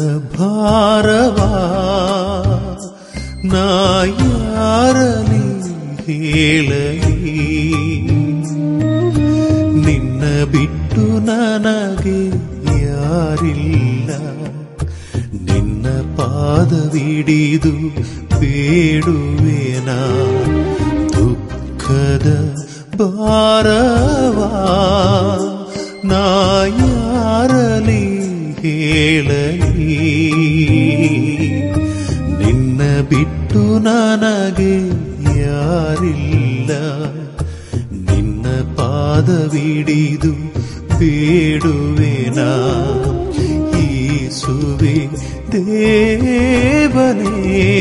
ಭಾರವಾ ನಾ ಯಾರಲಿ ಹೇಳಲಿ ನಿನ್ನ ಬಿಟ್ಟು ನನಗೆ ಯಾರಿಲ್ಲ ನಿನ್ನ ಪಾದವಿಡಿದು ಬೇಡುವೆನ ದುಃಖದ ಭಾರವಾ ನಾ ಯಾರಲಿ ಹೇಳಲಿ ನಿನ್ನ ಬಿಟ್ಟು ನನಗೆ ಯಾರಿಲ್ಲ ನಿನ್ನ ಪಾದವಿಡಿದು ಬೇಡುವೆನ ಈಸುವೆ ದೇವನೇ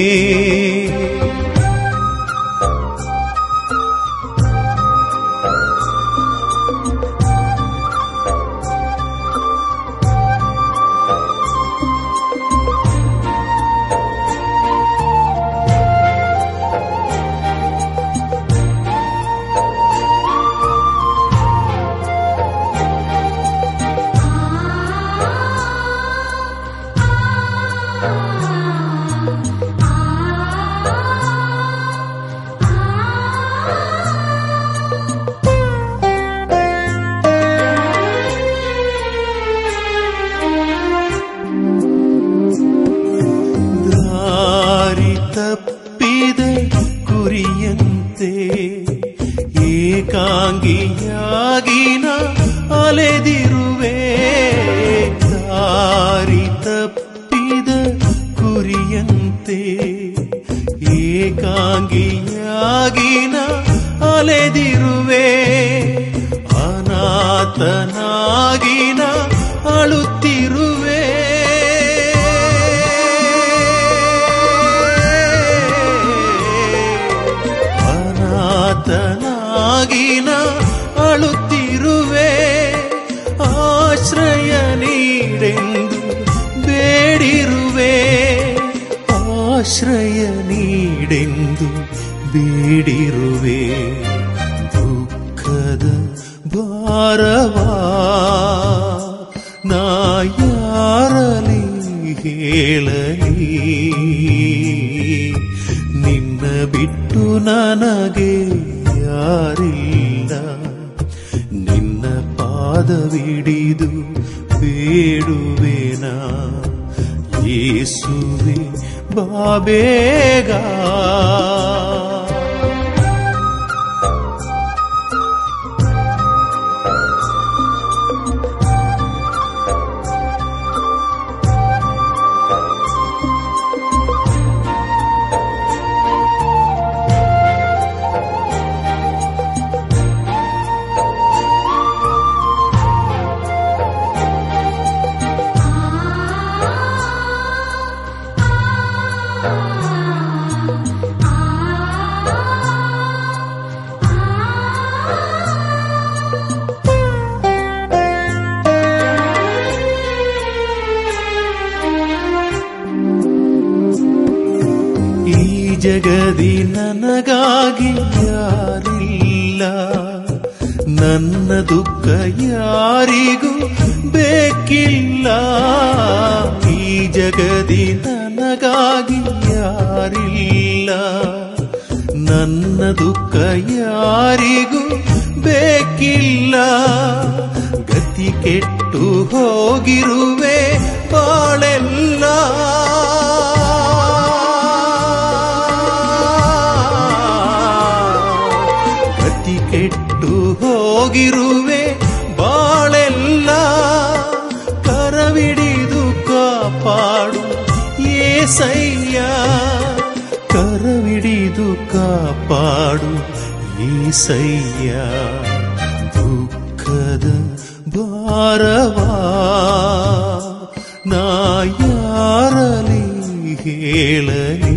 ದಾರಿ ತಪ್ಪಿದ ಕುರಿಯಂತೆ ಏಕಾಂಗಿಯಾಗಿನ ಅಲೆದಿರುವೆ ದಾರಿ ತಪ್ಪಿದ ಕುರಿಯಂತೆ ಏಕಾಂಗಿಯಾಗಿನ ಅಲೆದಿರುವೆ ಅನಾಥನಾಗಿನ ಅಳುತ್ತಿರುವೆ ಅನಾಥನಾಗಿನ ಅಳುತ್ತಿರುವೆ ಆಶ್ರಯ ನೀಡೆಂದು ಬೇಡಿರುವೆ ಆಶ್ರಯ ನೀಡೆಂದು ಬೇಡಿರುವೆ ದುಃಖದ ಭಾರವಾ ನಾ ಯಾರಲಿ ಹೇಳಲಿ ನಿನ್ನ ಬಿಟ್ಟು ನನಗೆ ಯಾರಿಲ್ಲ ನಿನ್ನ ಪಾದವಿಡಿದು ಬೇಡುವೆನ ಯೇಸುವೆ ಬಾಬೇಗ ಈ ಜಗದಿ ನನಗಾಗಿ ಯಾರಿಲ್ಲ ನನ್ನ ದುಃಖ ಯಾರಿಗೂ ಬೇಕಿಲ್ಲ ಈ ಜಗದಿ ನನಗಾಗಿ ಯಾರಿಲ್ಲ ನನ್ನ ದುಃಖ ಯಾರಿಗೂ ಬೇಕಿಲ್ಲ ಗತಿ ಕೆಟ್ಟು ಹೋಗಿರುವೆ ಬಾಳೆಲ್ಲ ಗತಿ ಕೆಟ್ಟು ಹೋಗಿರುವೆ ಬಾಳೆಲ್ಲ ಕರವಿಡಿದು ಕಾಪಾಡು ಏಸಯ್ಯ ಕರವಿಡಿದು ಕಾಪಾಡು ಏಸಯ್ಯ ದುಃಖದ ಭಾರವಾ ನಾ ಯಾರಲಿ ಹೇಳಲಿ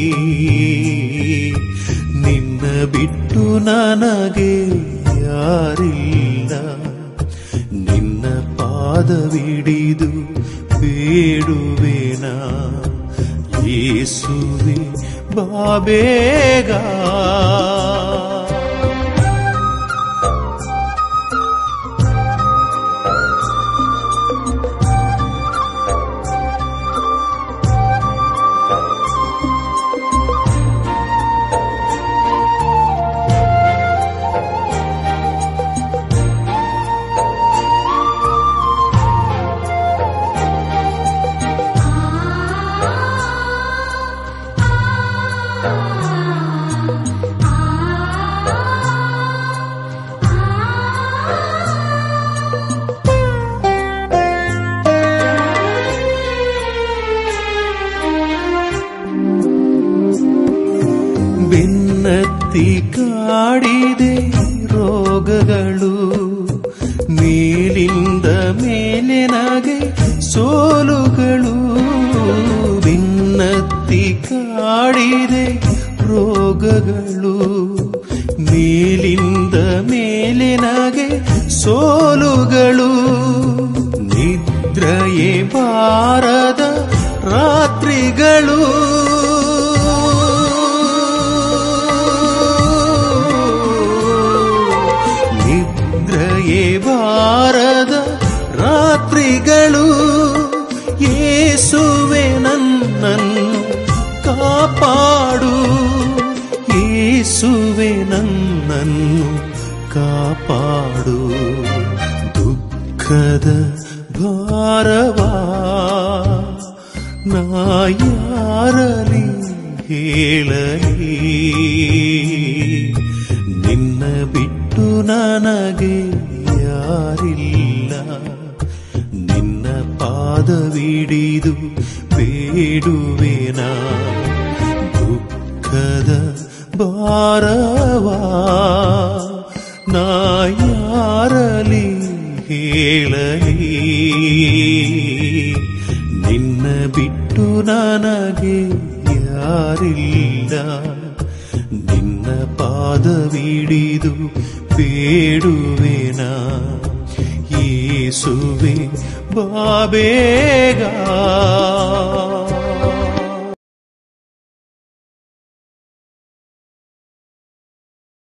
ನಿನ್ನ ಬಿಟ್ಟು ನನಗೆ ಯಾರಿಲ್ಲ ನಿನ್ನ ಪಾದವಿಡಿದು ಬೇಡುವೆನ ಯೇಸುವೆ ಬಾಬೇಗ ನಿನ್ನತ್ತಿ ಕಾಡಿದೆ ರೋಗಗಳು ಮೇಲಿಂದ ಮೇಲೆ ನಗೆ ಸೋಲುಗಳು ನಿನ್ನತ್ತಿ ಕಾಡಿದೆ ರೋಗಗಳು ಮೇಲಿಂದ ಮೇಲೆ ನಗೆ ಸೋಲುಗಳು ನಿದ್ರೆಯೇ ಬಾರದ ರಾತ್ರಿಗಳು ನಿದ್ರೆಯೇ ಬಾರದ ರಾತ್ರಿಗಳು ಯೇಸುವೆ ನನ್ನನ್ನು ಕಾಪಾಡು ಯೇಸುವೆ ನನ್ನನ್ನು ಕಾಪಾಡು ದುಃಖದ ಭಾರವಾ ನಾ ಯಾರಲಿ ಹೇಳಲಿ ನಿನ್ನ ಬಿಟ್ಟು ನನಗೆ ಯಾರಿಲ್ಲ ನಿನ್ನ ಪಾದವಿಡಿದು ಬೇಡುವೆನ ದುಃಖದ ಭಾರವಾ ನಾ ಯಾರಲಿ ಹೇಳಲಿ ನಿನ್ನ ಬಿಟ್ಟು ನನಗೆ ಯಾರಿಲ್ಲ ನಿನ್ನ ಪಾದವಿಡಿದು ಬೇಡುವೆನ ಯೇಸುವೆ ಬಾಬೇಗ